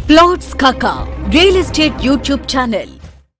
plots Kaka real estate YouTube channel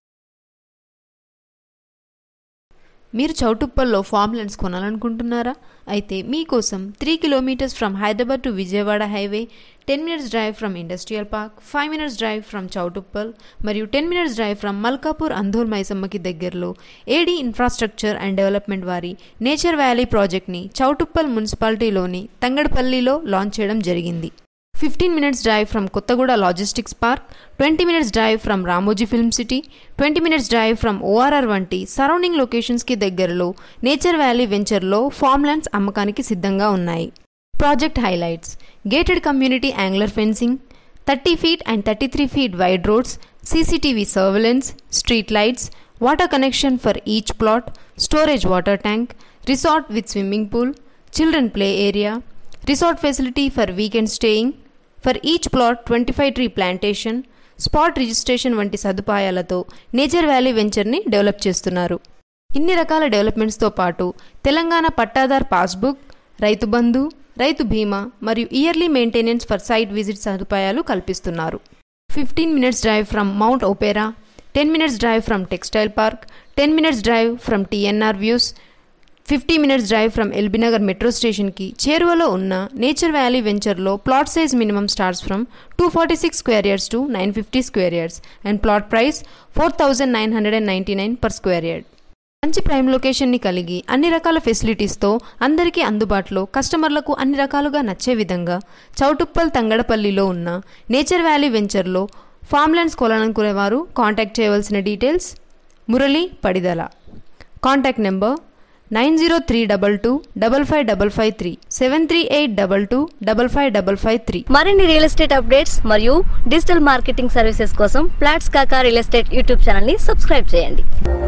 మీరు చౌటుప్పల్లో form lands కొనాలనుకుంటున్నారా అయితే మీకోసం three kilometres from Hyderabad to Vijayawada highway ten minutes drive from industrial park five minutes drive from Choutuppal మరియు ten minutes drive from Malkapur Andhol మైసమ్మకి దగ్గరలో AD infrastructure and development వారి nature valley ప్రాజెక్ట్ని చౌటుప్పల్ మున్సిపాలిటీలోని తంగడపల్లిలో లాంచ్ చేయడం జరిగింది fifteen minutes drive from Kothaguda logistics park twenty minutes drive from Ramoji film city twenty minutes drive from ORR వంటి సరౌండింగ్ లొకేషన్స్కి దగ్గరలో నేచర్ వ్యాలీ వెంచర్లో ఫామ్ ల్యాండ్స్ అమ్మకానికి సిద్ధంగా ఉన్నాయి project highlights gated community angular fencing thirty feet and thirty three feet wide roads CCTV surveillance street lights water connection for each plot storage water tank resort with swimming pool children play area resort facility for weekend staying for each plot twenty five tree plantation spot registration వంటి సదుపాయాలతో nature valley వెంచర్ని develop చేస్తున్నారు ఇన్ని రకాల డెవలప్మెంట్స్తో పాటు Telangana pattadar passbook రైతు బంధు రైతు బీమా మరియు yearly maintenance for site visit సదుపాయాలు కల్పిస్తున్నారు fifteen minutes drive from mount opera ten minutes drive from textile park ten minutes drive from TNR views fifty minutes drive from LB Nagar metro స్టేషన్కి చేరువలో ఉన్న నేచర్ వ్యాలీ వెంచర్లో plot size minimum starts from two forty six square yards to nine fifty square yards and plot price four thousand nine hundred and ninety nine per square yard మంచి prime లొకేషన్ని కలిగి అన్ని రకాల ఫెసిలిటీస్తో అందరికీ అందుబాటులో కస్టమర్లకు అన్ని రకాలుగా నచ్చే విధంగా చౌటుప్పల్ తంగడపల్లిలో ఉన్న నేచర్ వ్యాలీ వెంచర్లో ఫామ్ ల్యాండ్స్ కొనాలనుకునేవారు కాంటాక్ట్ చేయవలసిన details Murali Padidala contact number nine zero three double two double five double five three seven three eight double two double five double five three మరిన్ని రియల్ ఎస్టేట్ అప్డేట్స్ మరియు digital marketing services కోసం plots Kaka real estate YouTube channel ని subscribe చేయండి